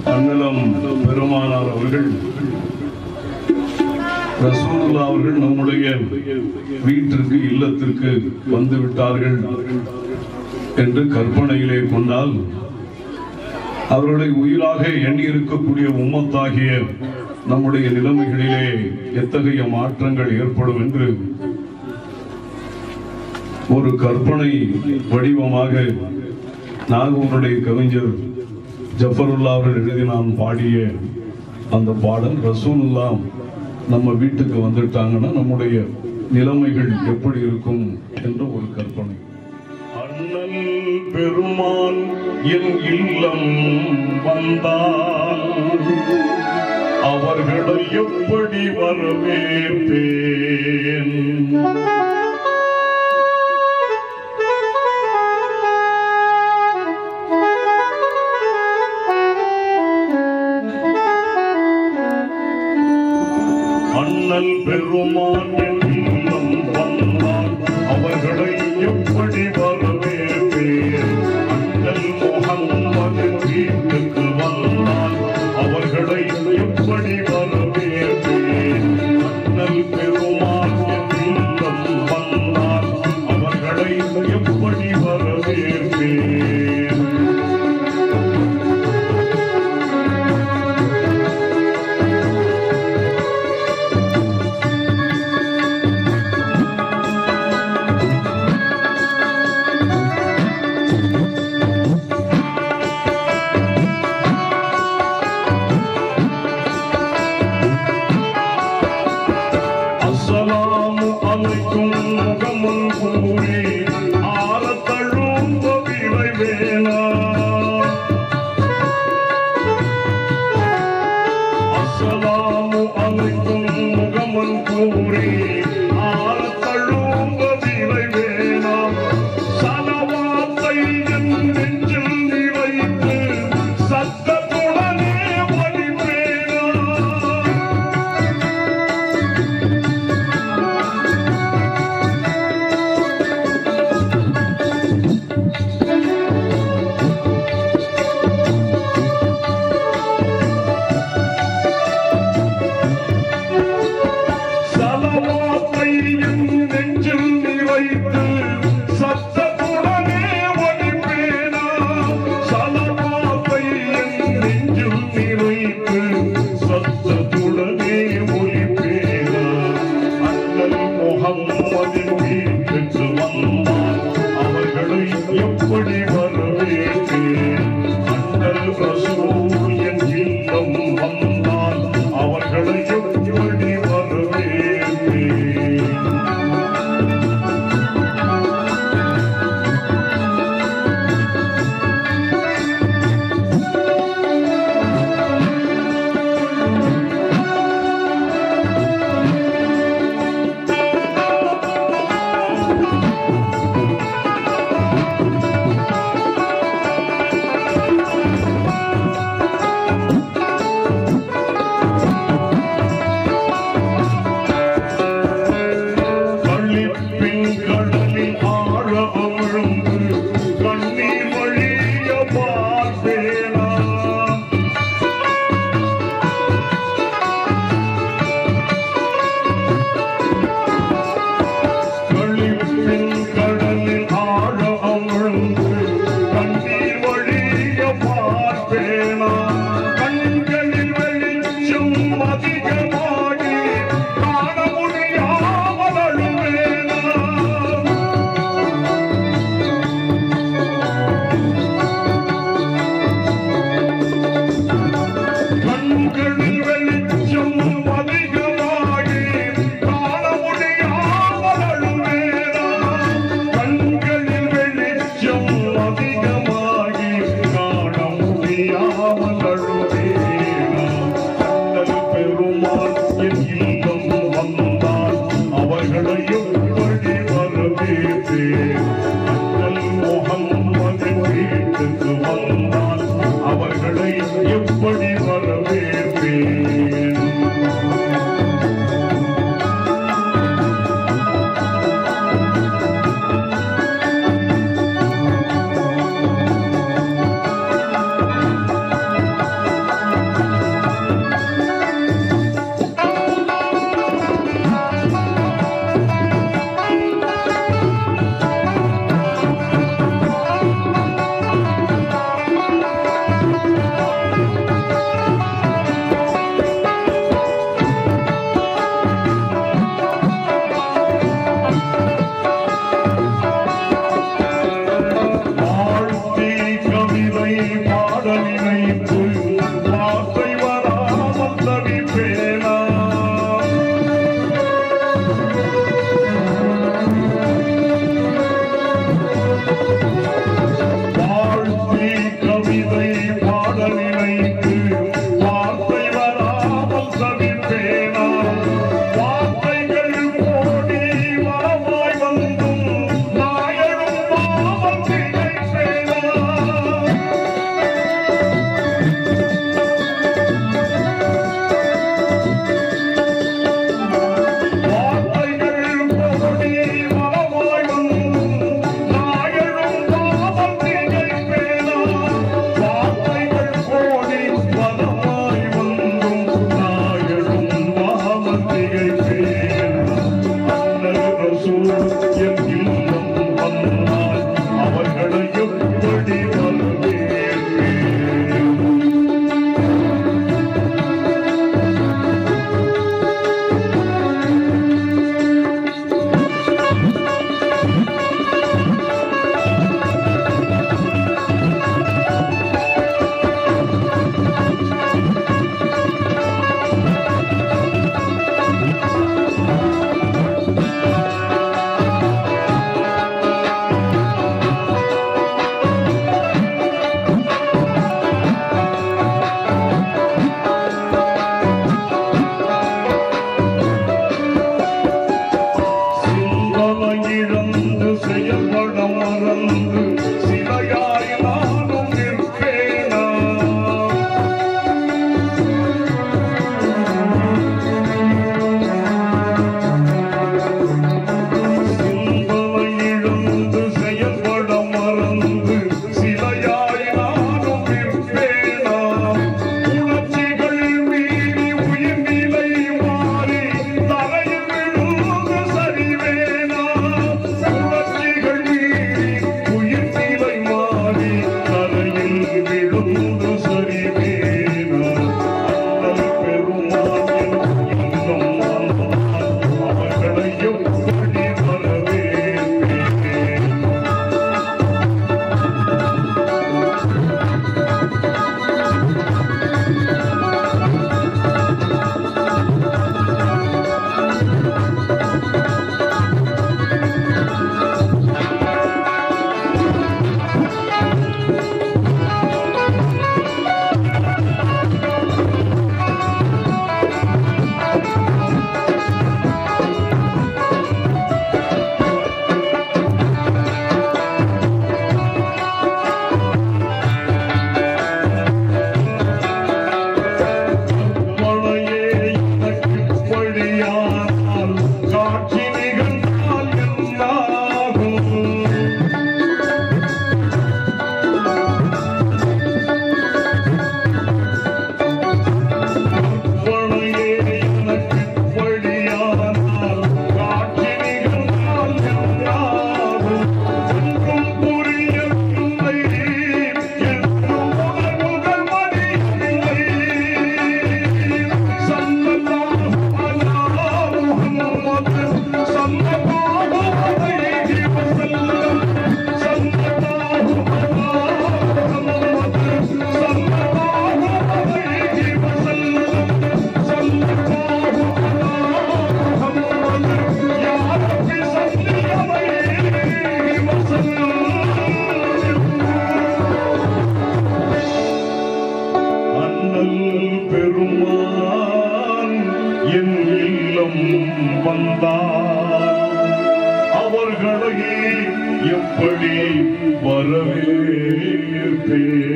அண்ணலம் பெருமானார் அவர்கள் ரசூலுல்லா அவர்கள் நம்முடைய வீட்டிற்கு இல்லத்திற்கு வந்து விட்டார்கள் என்று கற்பனையிலே கொண்டால் அவர்களை உயிராக எண்ணி இருக்கக்கூடிய உம்மத்தாகிய நம்முடைய நிலைமைகளிலே எத்தகைய மாற்றங்கள் ஏற்படும் என்று ஒரு கற்பனை வடிவமாக நாகூருடைய கவிஞர் ஜஃபருல்லா அவர்கள் எழுதி நான் பாடிய அந்த பாடல் ரசூலுல்லா நம்ம வீட்டுக்கு வந்துட்டாங்கன்னா நம்முடைய நிலைமைகள் எப்படி இருக்கும் என்ற ஒரு கற்பனை அண்ணல் பெருமான் என் இல்லம் வந்தால் அவர்களை எப்படி வரவேற்பேன் அண்ணல் பெருமான் என் இல்லம் வந்தால் அவர்களை எப்படி வரவேற்பேன் அண்ணல் முகம்மது வீட்டுக்கு வந்தால் அவர்களை எப்படி வரவேற்பேன் அண்ணல் பெருமான் என் இல்லம் வந்தால் அவர்களை எப்படி வரவேற்பேன் அஸ்ஸலாமு அலைக்கும் முகமுன் கூறி ஆரத்தழும் விரை வேணா அஸ்ஸலாமு அலைக்கும் முகமுன் கூறி ஆரத்தழும் விரை வேணா சலவாத்தை என் நெஞ்சில் நிறைத்து சத்தத்துடனே வடிவேனா வந்தார் அவர்களை எப்படி வரவேற்பேன்